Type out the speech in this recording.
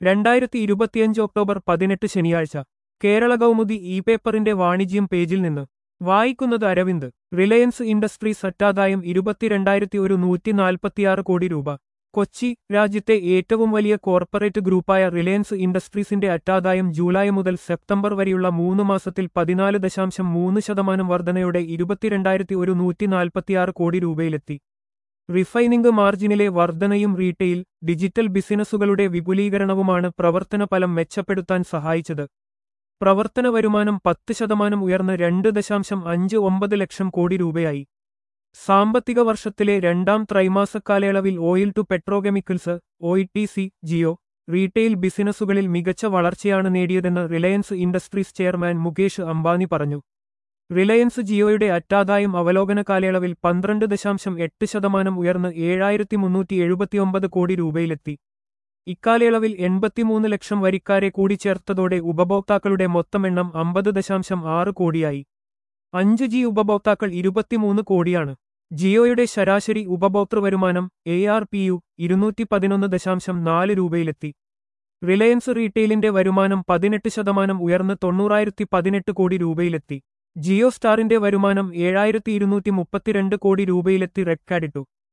രണ്ടായിരത്തി ഇരുപത്തിയഞ്ച് ഒക്ടോബർ പതിനെട്ട് ശനിയാഴ്ച കേരള കൗമുദി ഇ പേപ്പറിന്റെ വാണിജ്യം പേജിൽ നിന്ന് വായിക്കുന്നത് അരവിന്ദ് റിലയൻസ് ഇൻഡസ്ട്രീസ് അറ്റാദായം ഇരുപത്തിരണ്ടായിരത്തി ഒരു നൂറ്റി നാൽപ്പത്തിയാറ് കോടി രൂപ കൊച്ചി രാജ്യത്തെ ഏറ്റവും വലിയ കോർപ്പറേറ്റ് ഗ്രൂപ്പായ റിലയൻസ് ഇൻഡസ്ട്രീസിന്റെ അറ്റാദായം ജൂലൈ മുതൽ സെപ്റ്റംബർ വരെയുള്ള മൂന്ന് മാസത്തിൽ പതിനാല് ദശാംശം മൂന്ന് ശതമാനം വർധനയോടെ ഇരുപത്തിരണ്ടായിരത്തി ഒരു നൂറ്റി നാൽപ്പത്തിയാറ് കോടി രൂപയിലെത്തി റിഫൈനിംഗ് മാർജിനിലെ വർധനയും റീറ്റെയിൽ ഡിജിറ്റൽ ബിസിനസ്സുകളുടെ വിപുലീകരണവുമാണ് പ്രവർത്തന ഫലം മെച്ചപ്പെടുത്താൻ സഹായിച്ചത് പ്രവർത്തന വരുമാനം പത്ത് ശതമാനം ഉയർന്ന് രണ്ട് ദശാംശം അഞ്ച് ഒമ്പത് ലക്ഷം കോടി രൂപയായി സാമ്പത്തിക വർഷത്തിലെ രണ്ടാം ത്രൈമാസ കാലയളവിൽ oil to petrochemicals O T C Jio retail ബിസിനസ്സുകളിൽ മികച്ച വളർച്ചയാണ് നേടിയതെന്ന് Reliance Industries chairman Mukesh Ambani പറഞ്ഞു റിലയൻസ് ജിയോയുടെ അറ്റാദായം അവലോകന കാലയളവിൽ പന്ത്രണ്ട് ദശാംശം എട്ട് ശതമാനം ഉയർന്ന് ഏഴായിരത്തി മുന്നൂറ്റി എഴുപത്തിയൊമ്പത് കോടി രൂപയിലെത്തി ഇക്കാലയളവിൽ എൺപത്തിമൂന്ന് ലക്ഷം വരിക്കാരെ കൂടി ചേർത്തതോടെ ഉപഭോക്താക്കളുടെ മൊത്തം എണ്ണം അമ്പത് ദശാംശം ആറ് കോടിയായി അഞ്ച് ജി ഉപഭോക്താക്കൾ ഇരുപത്തിമൂന്ന് കോടിയാണ് ജിയോയുടെ ശരാശരി ഉപഭോക്തൃ വരുമാനം എ ആർ പി യു ഇരുന്നൂറ്റി പതിനൊന്ന് ദശാംശം നാല് രൂപയിലെത്തി റിലയൻസ് റീറ്റെയിലിന്റെ വരുമാനം പതിനെട്ട് ശതമാനം ഉയർന്ന് തൊണ്ണൂറായിരത്തി പതിനെട്ട് കോടി രൂപയിലെത്തി ജിയോ സ്റ്റാറിന്റെ വരുമാനം ഏഴായിരത്തി ഇരുന്നൂറ്റി മുപ്പത്തിരണ്ട് കോടി രൂപയിലെത്തി റെക്കോർഡിട്ടു